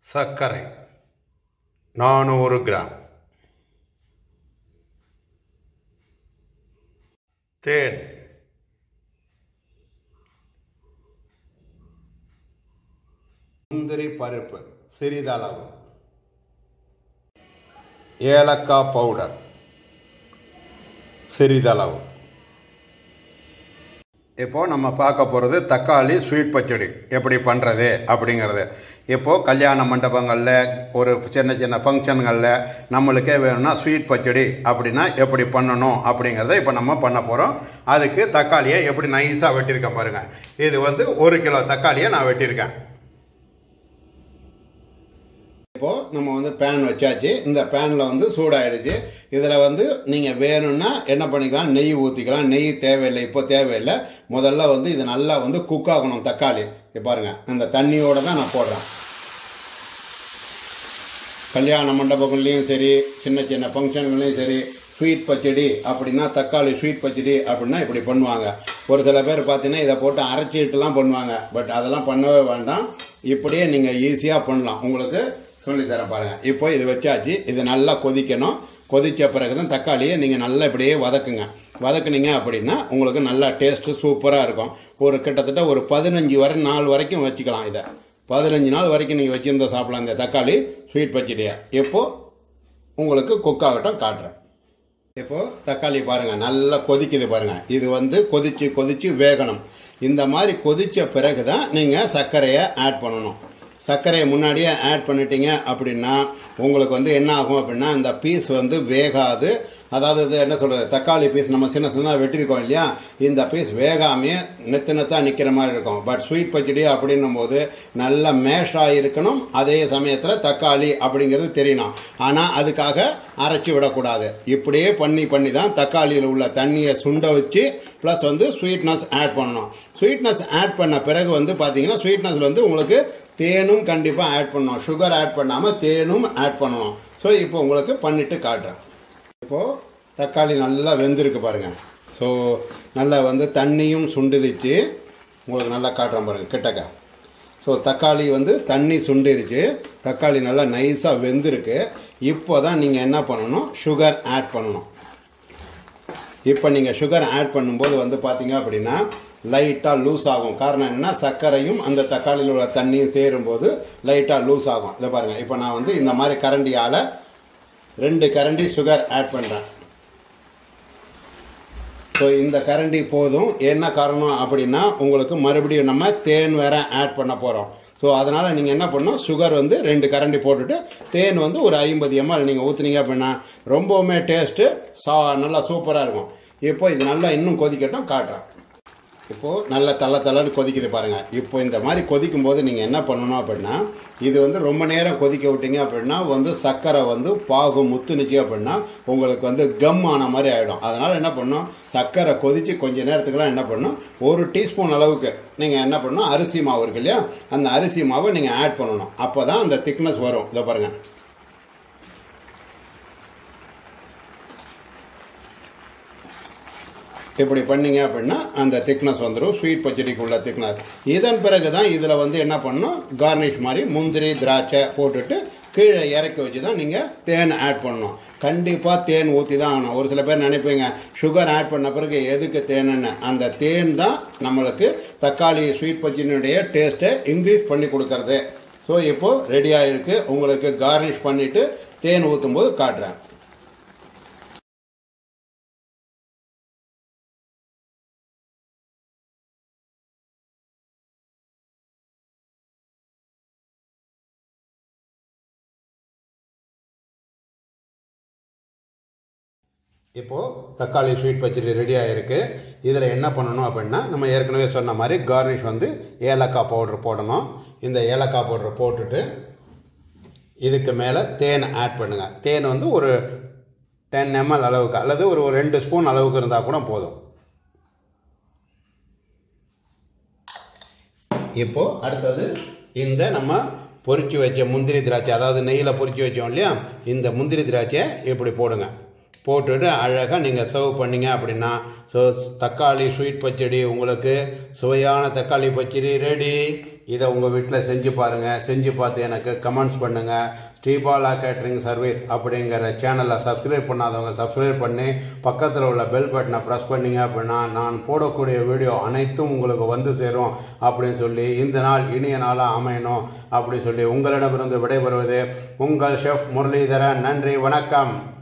சர்க்கரை நானூறு கிராம் தேன் முந்திரி பருப்பு சிறிதளவு ஏலக்காய் பவுடர் சிறிதளவு இப்போ நம்ம பார்க்க போகிறது தக்காளி ஸ்வீட் பச்சடி எப்படி பண்ணுறது அப்படிங்கிறது இப்போது கல்யாண மண்டபங்களில் ஒரு சின்ன சின்ன ஃபங்க்ஷன்களில் நம்மளுக்கே வேணும்னா ஸ்வீட் பச்சடி அப்படின்னா எப்படி பண்ணணும் அப்படிங்கிறத இப்போ நம்ம பண்ண போகிறோம் அதுக்கு தக்காளியை எப்படி நைஸாக வெட்டியிருக்கேன் பாருங்கள் இது வந்து ஒரு கிலோ தக்காளியை நான் வெட்டியிருக்கேன் இப்போது நம்ம வந்து பேன் வச்சாச்சு இந்த பேனில் வந்து சூடாயிடுச்சு இதில் வந்து நீங்கள் வேணும்னா என்ன பண்ணிக்கலாம் நெய் ஊற்றிக்கலாம் நெய் தேவையில்லை இப்போ தேவையில்லை முதல்ல வந்து இது நல்லா வந்து குக் ஆகணும் தக்காளி இங்க பாருங்க இந்த தண்ணியோட தான் நான் போடுறேன் கல்யாண மண்டபங்கள்லேயும் சரி சின்ன சின்ன ஃபங்க்ஷன்கள்லையும் சரி ஸ்வீட் பச்சடி அப்படின்னா தக்காளி ஸ்வீட் பச்சடி அப்படின்னா இப்படி பண்ணுவாங்க ஒரு சில பேர் பார்த்தீங்கன்னா இதை போட்டு அரைச்சிட்டுலாம் பண்ணுவாங்க பட் அதெல்லாம் பண்ணவே வேண்டாம் இப்படியே நீங்கள் ஈஸியாக பண்ணலாம் உங்களுக்கு சொல்லித்தரேன் பாருங்கள் இப்போ இது வச்சாச்சு இது நல்லா கொதிக்கணும் கொதித்த பிறகு தான் தக்காளியை நீங்கள் நல்லா இப்படியே வதக்குங்க வதக்குனீங்க அப்படின்னா உங்களுக்கு நல்லா டேஸ்ட்டு சூப்பராக இருக்கும் ஒரு கிட்டத்தட்ட ஒரு பதினஞ்சு வரை நாள் வரைக்கும் வச்சுக்கலாம் இதை பதினஞ்சு நாள் வரைக்கும் நீங்கள் வச்சுருந்த சாப்பிடலாம் இந்த தக்காளி ஸ்வீட் பச்சடியை எப்போ உங்களுக்கு குக் ஆகட்டும் காட்டுறேன் இப்போ தக்காளி பாருங்க நல்லா கொதிக்குது பாருங்க இது வந்து கொதிச்சு கொதிச்சு வேகணும் இந்த மாதிரி கொதிச்ச பிறகு தான் நீங்கள் சர்க்கரையை ஆட் பண்ணணும் சர்க்கரையை முன்னாடியே ஆட் பண்ணிட்டீங்க அப்படின்னா உங்களுக்கு வந்து என்ன ஆகும் அப்படின்னா இந்த பீஸ் வந்து வேகாது அதாவது இது என்ன சொல்கிறது தக்காளி பீஸ் நம்ம சின்ன சின்னதாக வெட்டியிருக்கோம் இல்லையா இந்த பீஸ் வேகாமே நெத்து நெத்தாக நிற்கிற மாதிரி இருக்கும் பட் ஸ்வீட் பச்சடி அப்படின்னும் போது நல்லா மேஷாக இருக்கணும் அதே சமயத்தில் தக்காளி அப்படிங்கிறது தெரியணும் ஆனால் அதுக்காக அரைச்சி விடக்கூடாது இப்படியே பண்ணி பண்ணி தான் தக்காளியில் உள்ள தண்ணியை சுண்ட வச்சு ப்ளஸ் வந்து ஸ்வீட்னஸ் ஆட் பண்ணணும் ஸ்வீட்னஸ் ஆட் பண்ண பிறகு வந்து பார்த்தீங்கன்னா ஸ்வீட்னஸில் வந்து உங்களுக்கு தேனும் கண்டிப்பாக ஆட் பண்ணணும் சுகர் ஆட் பண்ணாமல் தேனும் ஆட் பண்ணணும் ஸோ இப்போ உங்களுக்கு பண்ணிவிட்டு காட்டுறேன் இப்போது தக்காளி நல்லா வெந்திருக்கு பாருங்கள் ஸோ நல்லா வந்து தண்ணியும் சுண்டிருச்சு உங்களுக்கு நல்லா காட்டுறேன் பாருங்கள் கிட்டக்க ஸோ தக்காளி வந்து தண்ணி சுண்டிருச்சு தக்காளி நல்லா நைஸாக வெந்திருக்கு இப்போ தான் நீங்கள் என்ன பண்ணணும் சுகர் ஆட் பண்ணணும் இப்போ நீங்கள் சுகர் ஆட் பண்ணும்போது வந்து பார்த்தீங்க அப்படின்னா லைட்டாக லூஸ் ஆகும் காரணம் என்னன்னா சர்க்கரையும் அந்த தக்காளியில் உள்ள தண்ணியும் சேரும்போது லைட்டாக லூஸ் ஆகும் இதை பாருங்கள் இப்போ நான் வந்து இந்த மாதிரி கரண்டியால் ரெண்டு கரண்டி சுகர் ஆட் பண்ணுறேன் ஸோ இந்த கரண்டி போதும் என்ன காரணம் அப்படின்னா உங்களுக்கு மறுபடியும் நம்ம தேன் வேற ஆட் பண்ண போகிறோம் ஸோ அதனால் நீங்கள் என்ன பண்ணணும் சுகர் வந்து ரெண்டு கரண்டி போட்டுட்டு தேன் வந்து ஒரு ஐம்பது எம்எல் நீங்கள் ஊற்றுனீங்க அப்படின்னா ரொம்பவுமே டேஸ்ட்டு சா நல்லா சூப்பராக இருக்கும் இப்போ இது நல்லா இன்னும் கொதிக்கட்டும் காட்டுறேன் இப்போது நல்ல தள்ள தள்ளன்னு கொதிக்குது பாருங்கள் இப்போ இந்த மாதிரி கொதிக்கும் போது நீங்கள் என்ன பண்ணணும் அப்படின்னா இது வந்து ரொம்ப நேரம் கொதிக்க விட்டீங்க அப்படின்னா வந்து சர்க்கரை வந்து பாகு முத்துனுச்சு அப்படின்னா உங்களுக்கு வந்து கம் ஆன மாதிரி ஆகிடும் அதனால் என்ன பண்ணணும் சர்க்கரை கொதித்து கொஞ்ச நேரத்துக்குலாம் என்ன பண்ணணும் ஒரு டீஸ்பூன் அளவுக்கு நீங்கள் என்ன பண்ணணும் அரிசி மாவு இருக்கு இல்லையா அந்த அரிசி மாவை நீங்கள் ஆட் பண்ணணும் அப்போ தான் அந்த திக்னஸ் வரும் இதை பாருங்கள் இப்படி பண்ணீங்க அப்படின்னா அந்த திக்னஸ் வந்துடும் ஸ்வீட் பச்சடிக்குள்ள திக்னஸ் இதன் பிறகு தான் இதில் வந்து என்ன பண்ணணும் கார்னிஷ் மாதிரி முந்திரி திராட்சை போட்டுட்டு கீழே இறக்கி வச்சு தான் நீங்கள் தேன் ஆட் பண்ணணும் கண்டிப்பாக தேன் ஊற்றி தான் ஆகணும் ஒரு சில பேர் நினைப்பீங்க சுகர் ஆட் பண்ண பிறகு எதுக்கு தேனுன்னு அந்த தேன் தான் நம்மளுக்கு தக்காளி ஸ்வீட் பச்சடினுடைய டேஸ்ட்டை இன்க்ரீஸ் பண்ணி கொடுக்கறது ஸோ இப்போது ரெடியாக இருக்குது உங்களுக்கு கார்னிஷ் பண்ணிவிட்டு தேன் ஊற்றும் போது காட்டுறேன் இப்போது தக்காளி ஸ்வீட் பச்சடி ரெடி ஆகிருக்கு இதில் என்ன பண்ணணும் அப்படின்னா நம்ம ஏற்கனவே சொன்ன மாதிரி கார்னிஷ் வந்து ஏலக்காய் பவுடர் போடணும் இந்த ஏலக்காய் பவுடர் போட்டுட்டு இதுக்கு மேலே தேன் ஆட் பண்ணுங்கள் தேன் வந்து ஒரு டென் எம்எல் அளவுக்கு அல்லது ஒரு ஒரு ரெண்டு ஸ்பூன் அளவுக்கு இருந்தால் கூட போதும் இப்போது அடுத்தது இந்த நம்ம பொரிச்சு வச்ச முந்திரி திராட்சை அதாவது நெய்யில் பொரிச்சு வச்சோம் இல்லையா இந்த முந்திரி திராட்சையை இப்படி போடுங்க போட்டுட்டு அழகாக நீங்கள் சர்வ் பண்ணீங்க அப்படின்னா ஸோ தக்காளி ஸ்வீட் பச்சடி உங்களுக்கு சுவையான தக்காளி பச்சடி ரெடி இதை உங்கள் வீட்டில் செஞ்சு பாருங்கள் செஞ்சு பார்த்து எனக்கு கமெண்ட்ஸ் பண்ணுங்கள் ஸ்ரீபாலா கேட்ரிங் சர்வீஸ் அப்படிங்கிற சேனலை சப்ஸ்கிரைப் பண்ணாதவங்க சப்ஸ்கிரைப் பண்ணி பக்கத்தில் உள்ள பெல் பட்டனை ப்ரெஸ் பண்ணீங்க அப்படின்னா நான் போடக்கூடிய வீடியோ அனைத்தும் உங்களுக்கு வந்து சேரும் அப்படின்னு சொல்லி இந்த நாள் இனிய நாளாக அமையணும் அப்படி சொல்லி உங்களிடமிருந்து விடைபெறுவது உங்கள் ஷெஃப் முரளிதரன் நன்றி வணக்கம்